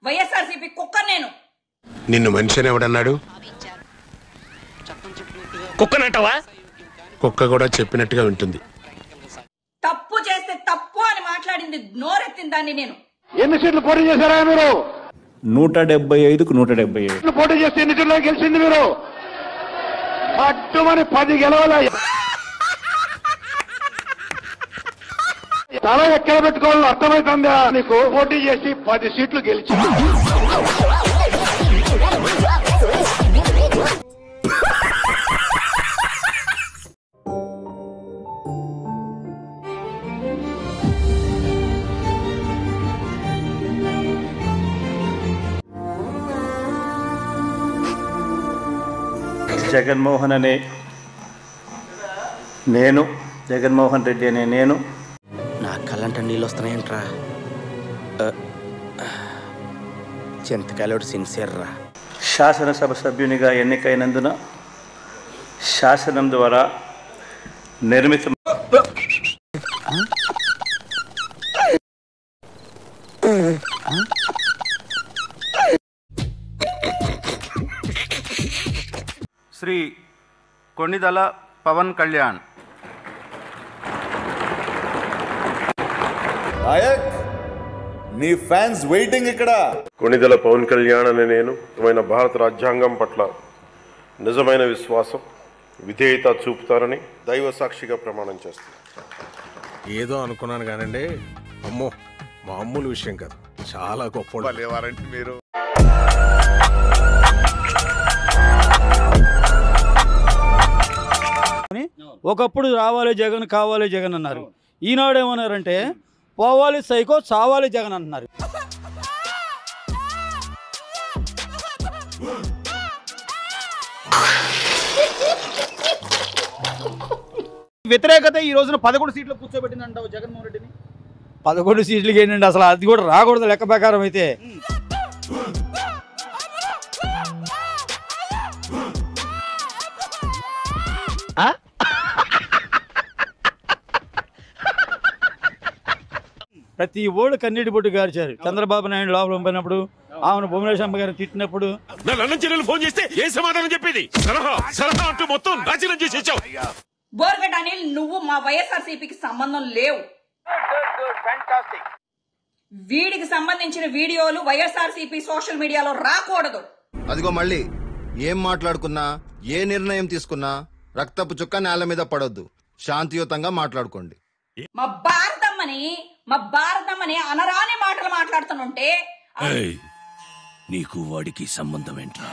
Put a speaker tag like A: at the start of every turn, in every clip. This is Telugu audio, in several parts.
A: వైఎస్ఆర్సీపీ కుక్క నేను
B: నిన్ను మనిషిని ఎవడన్నాడు
C: కుక్కనంటావా
B: కుక్క కూడా చెప్పినట్టుగా వింటుంది
A: తప్పు చేస్తే తప్పు అని మాట్లాడింది నోరెత్తిన దాన్ని నేను
D: ఎన్ని సీట్లు పోటీ చేశారా మీరు
E: నూట డెబ్బై ఐదుకు నూట డెబ్బై ఐదు
D: సీట్లు పోటీ చేస్తే ఎన్ని సీట్లో గెలిచింది మీరు అడ్డుమని పది గెలవాల తల ఎక్కడ పెట్టుకోవాలని అర్థమవుతుందా నీకు పోటీ చేసి పది సీట్లు గెలిచి
E: జగన్మోహన్ అనే నేను జగన్మోహన్ రెడ్డి అనే నేను
C: నా కళ్ళంట నీళ్ళు వస్తున్నాయంట్రా చింతకాయలోడు సిన్సియర్ రా
E: శాసనసభ సభ్యునిగా ఎన్నికైనందున శాసనం ద్వారా నిర్మిత శ్రీ కొణిదల పవన్ కళ్యాణ్
F: నాయక్ నీ ఫ్యాన్స్ వెయిటింగ్ ఇక్కడ
G: కొణిదెల పవన్ కళ్యాణ్ అనే నేను నిజమైన భారత రాజ్యాంగం పట్ల నిజమైన విశ్వాసం విధేయత చూపుతారని దైవ సాక్షిగా ప్రమాణం చేస్తాను
B: ఏదో అనుకున్నాను కానండి అమ్మో మామూలు విషయం కాదు చాలా గొప్ప
F: లేవారంటే మీరు
H: ఒకప్పుడు రావాలి జగన్ కావాలి జగన్ అన్నారు ఈనాడు ఏమన్నారంటే పోవాలి సైకో చావాలి జగన్ అంటున్నారు
I: వ్యతిరేకత ఈ రోజున పదకొండు సీట్లు కూర్చోబెట్టిందంటావు జగన్మోహన్ రెడ్డిని
H: పదకొండు సీట్లకి ఏంటంటే అసలు అది కూడా రాకూడదు లెక్క ప్రకారం అయితే ప్రతి ఓళ్ళు కన్నీటి బొట్టు గార్చారు చంద్రబాబు నాయుడు లోపల పంపినప్పుడు ఆమెను భువనేశ్వర గారిని తిట్టినప్పుడు
C: నా లండన్ చెల్లెలు ఫోన్ చేస్తే ఏ సమాధానం చెప్పేది సలహా సలహా అంటూ మొత్తం నాశనం చేసేసావు
A: బోర్గట్ అనిల్ నువ్వు మా వైఎస్ఆర్సీపీకి సంబంధం లేవు వీడికి సంబంధించిన వీడియోలు వైఎస్ఆర్సీపీ సోషల్ మీడియాలో రాకూడదు
F: అదిగో మళ్ళీ ఏం మాట్లాడుకున్నా ఏ నిర్ణయం తీసుకున్నా రక్తపు చుక్క నేల మీద పడొద్దు శాంతియుతంగా మాట్లాడుకోండి
A: మా భారతమ్మని మా భారతమ్మని అనరాని మాటలు మాట్లాడుతుంటే
C: నీకు వాడికి సంబంధం ఏంట్రా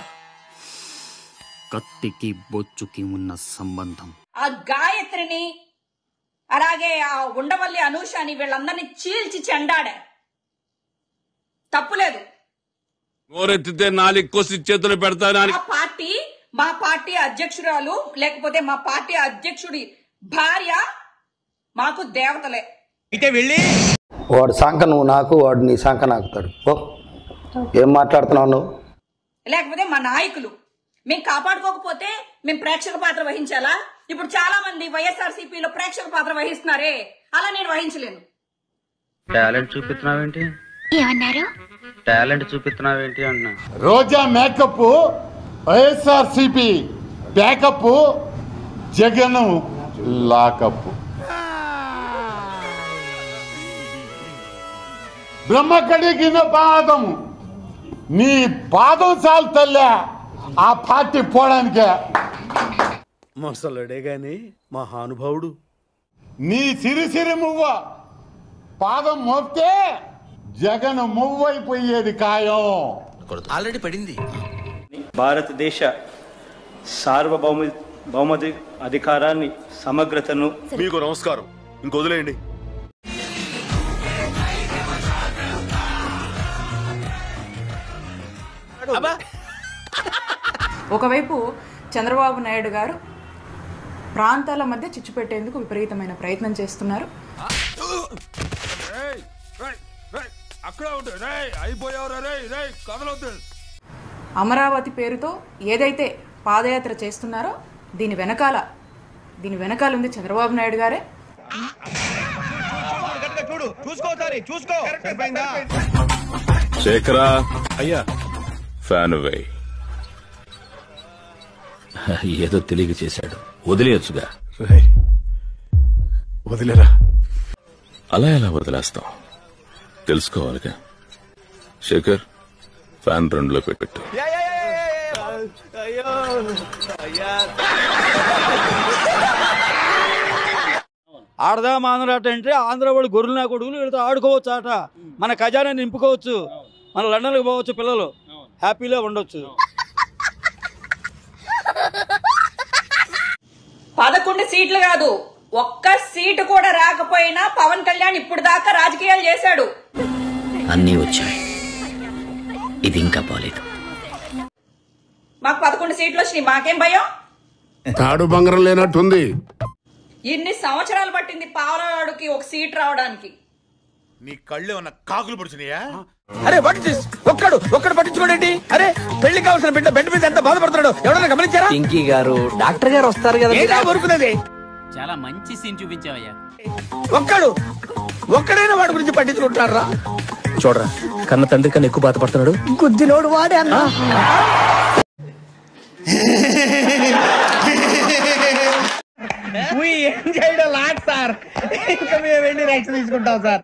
J: కత్తికి బొచ్చుకి ఉన్న సంబంధం
A: ఆ గాయత్రిని అలాగే ఆ ఉండవల్లి అనూషని వీళ్ళందరినీ చీల్చి చెండాడా తప్పులేదు
C: నోరెత్తితే నాలుగు కోసి చేతులు పెడతానని
A: మా పార్టీ మా పార్టీ అధ్యక్షురాలు లేకపోతే మా పార్టీ అధ్యక్షుడి భార్య మాకు దేవతలే
K: వాడు శాంక నువ్వు నాకు వాడు నీ శాంక నాకుతాడు ఓ ఏం మాట్లాడుతున్నావు నువ్వు
A: లేకపోతే మా నాయకులు మేము కాపాడుకోకపోతే మేము ప్రేక్షక పాత్ర వహించాలా ఇప్పుడు చాలా మంది వైఎస్ఆర్ లో ప్రేక్షక పాత్ర వహిస్తున్నారే అలా నేను వహించలేను
E: టాలెంట్ చూపిస్తున్నావేంటి
A: ఏమన్నారు
E: టాలెంట్ చూపిస్తున్నావేంటి అన్నా
D: Roja makeup YSR CP backup Jagan lockup బ్రహ్మకడి కింద పాదం నీ పాదం చాలు తల్లే ఆ పార్టీ పోవడానికే
H: మొసలుడే గాని మహానుభావుడు
D: నీ సిరి సిరి మువ్వ పాదం మోపితే జగన్ మువ్వైపోయేది ఖాయం
C: ఆల్రెడీ పడింది
E: భారతదేశ సార్వభౌమ భౌమది అధికారాన్ని సమగ్రతను
F: మీకు నమస్కారం ఇంకొదిలేయండి
L: ఒకవైపు చంద్రబాబు నాయుడు గారు ప్రాంతాల మధ్య చిచ్చు పెట్టేందుకు విపరీతమైన ప్రయత్నం చేస్తున్నారు
C: అక్కడ అయిపోయావు రే కదలొద్దు
L: అమరావతి పేరుతో ఏదైతే పాదయాత్ర చేస్తున్నారో దీని వెనకాల దీని వెనకాల ఉంది చంద్రబాబు నాయుడు గారే
I: చూడు చూసుకో చూసుకో
C: శేఖరా
B: అయ్యా
C: ఫ్యాన్ వేయ్
J: ఏదో తెలియక చేశాడు వదిలేయచ్చుగా
B: రేయ్, వదిలేరా
C: అలా ఎలా వదిలేస్తాం తెలుసుకోవాలిగా శేఖర్ ఫ్యాన్ రెండులో పెట్టు
H: ఆడదా మానరాట అంటే ఆంధ్ర వాళ్ళు గొర్రెల కొడుకులు వీళ్ళతో ఆడుకోవచ్చు ఆట మన ఖజానా నింపుకోవచ్చు మన లండన్కి పోవచ్చు పిల్లలు హ్యాపీగా ఉండొచ్చు
A: పదకొండు సీట్లు కాదు ఒక్క సీటు కూడా రాకపోయినా పవన్ కళ్యాణ్ ఇప్పుడు దాకా రాజకీయాలు చేశాడు
J: అన్నీ వచ్చాయి ఇది ఇంకా బాలేదు
A: మాకు పదకొండు సీట్లు వచ్చినాయి మాకేం భయం
D: తాడు బంగారం లేనట్టుంది
A: ఇన్ని సంవత్సరాలు పట్టింది పాలవాడుకి ఒక సీట్ రావడానికి
C: నీ కళ్ళు ఉన్న కాకులు పొడిచినాయా
I: అరే వాట్ దిస్ ఒక్కడు ఒక్కడు పట్టించుకోండి అరే పెళ్లి కావాల్సిన బిడ్డ బెడ్ మీద ఎంత బాధపడుతున్నాడు ఎవరైనా గమనించారా
J: పింకీ గారు డాక్టర్ గారు వస్తారు
I: ఏంటా ఊరుకునేది
J: చాలా మంచి సీన్ చూపించావయ్యా
I: ఒక్కడు ఒక్కడైనా వాడి గురించి పట్టించుకుంటారా
J: చూడరా కన్న తండ్రి కన్నా ఎక్కువ బాధపడుతున్నాడు
I: గుద్దిలోడు వాడే అన్నా ఏం చేయడం లాట్ సార్ ఇంకా మేము వెళ్ళి రెక్స్ తీసుకుంటాం సార్